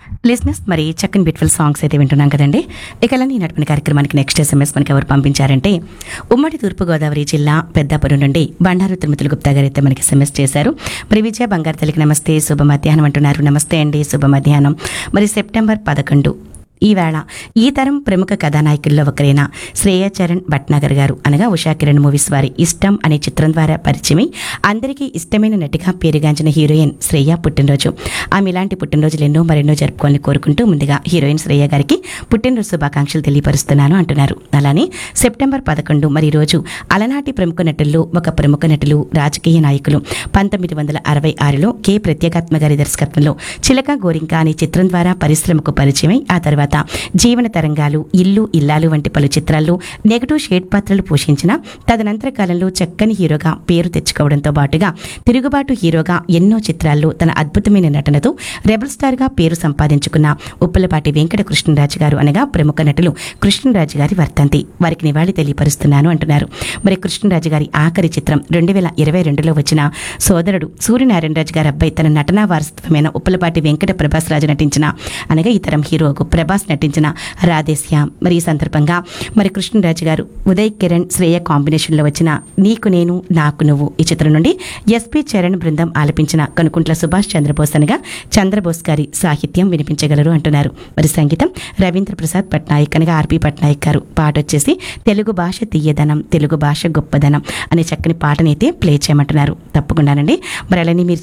లిజినెస్ మరి చక్కని బ్యూటిఫుల్ సాంగ్స్ అయితే వింటున్నాం కదండి ఇక ఇలా ఈ నడిపిన కార్యక్రమానికి నెక్స్ట్ ఎస్ఎంఎస్ మనకి ఎవరు పంపించారంటే ఉమ్మడి తూర్పుగోదావరి జిల్లా పెద్దాపురం నుండి బండారు తిరుమతులు గుప్తా గారు అయితే మనకి ఎస్ఎంఎస్ చేశారు మరి విజయ బంగారు తల్లికి నమస్తే శుభ మధ్యాహ్నం అంటున్నారు నమస్తే అండి శుభ మధ్యాహ్నం మరి సెప్టెంబర్ పదకొండు ఈవేళ ఈ తరం ప్రముఖ కథానాయకుల్లో ఒకరైన శ్రేయ చరణ్ భట్నాగర్ గారు అనగా ఉషా కిరణ్ మూవీస్ వారి ఇష్టం అనే చిత్రం ద్వారా పరిచయమై అందరికీ ఇష్టమైన నటిగా పేరుగాంచిన హీరోయిన్ శ్రేయ పుట్టినరోజు ఆమె ఇలాంటి పుట్టినరోజులు ఎన్నో మరెన్నో జరుపుకోవాలని కోరుకుంటూ ముందుగా హీరోయిన్ శ్రేయ గారికి పుట్టినరోజు శుభాకాంక్షలు తెలియపరుస్తున్నాను అంటున్నారు అలానే సెప్టెంబర్ పదకొండు మరి రోజు అలనాటి ప్రముఖ నటుల్లో ఒక ప్రముఖ నటులు రాజకీయ నాయకులు పంతొమ్మిది వందల అరవై ఆరులో కె ప్రత్యేకాత్మ గారి దర్శకత్వంలో చిలక గోరింక అనే చిత్రం ద్వారా పరిశ్రమకు పరిచయమై ఆ తర్వాత జీవన తరంగాలు ఇల్లు ఇల్లాలు వంటి పలు చిత్రాల్లో నెగటివ్ షేడ్ పాత్రలు పోషించిన తదనంతర కాలంలో చక్కని హీరోగా పేరు తెచ్చుకోవడంతో పాటుగా తిరుగుబాటు హీరోగా ఎన్నో చిత్రాల్లో తన అద్భుతమైన నటనతో రెబల్ స్టార్ గా పేరు సంపాదించుకున్న ఉప్పలపాటి వెంకట కృష్ణరాజు గారు అనగా ప్రముఖ నటులు కృష్ణరాజు గారి వర్తంతి వారికి నివాళి తెలియపరుస్తున్నాను అంటున్నారు మరి కృష్ణరాజు గారి ఆఖరి చిత్రం రెండు వేల ఇరవై రెండులో వచ్చిన సోదరుడు సూర్యనారాయణరాజు గారి అబ్బాయి తన నటనా వారసత్వమైన ఉప్పలపాటి వెంకట ప్రభాస్ రాజు నటించిన అనగా ఈ తరం హీరోకు ప్రభాస్ నటించిన రాధేశ్యామ్ మరి ఈ సందర్భంగా మరి కృష్ణరాజు గారు ఉదయ్ కిరణ్ శ్రేయ కాంబినేషన్లో వచ్చిన నీకు నేను నాకు నువ్వు ఈ చిత్రం నుండి ఎస్పి చరణ్ బృందం ఆలపించిన కనుకుంట్ల సుభాష్ చంద్రబోస్ అనగా చంద్రబోస్ గారి సాహిత్యం వినిపించగలరు అంటున్నారు మరి సంగీతం రవీంద్ర ప్రసాద్ పట్నాయక్ అనగా ఆర్పి పట్నాయక్ గారు పాట వచ్చేసి తెలుగు భాష తీయదనం తెలుగు భాష గొప్పదనం అనే చక్కని పాటనైతే ప్లే చేయమంటున్నారు తప్పకుండానండి మరి అలానే మీరు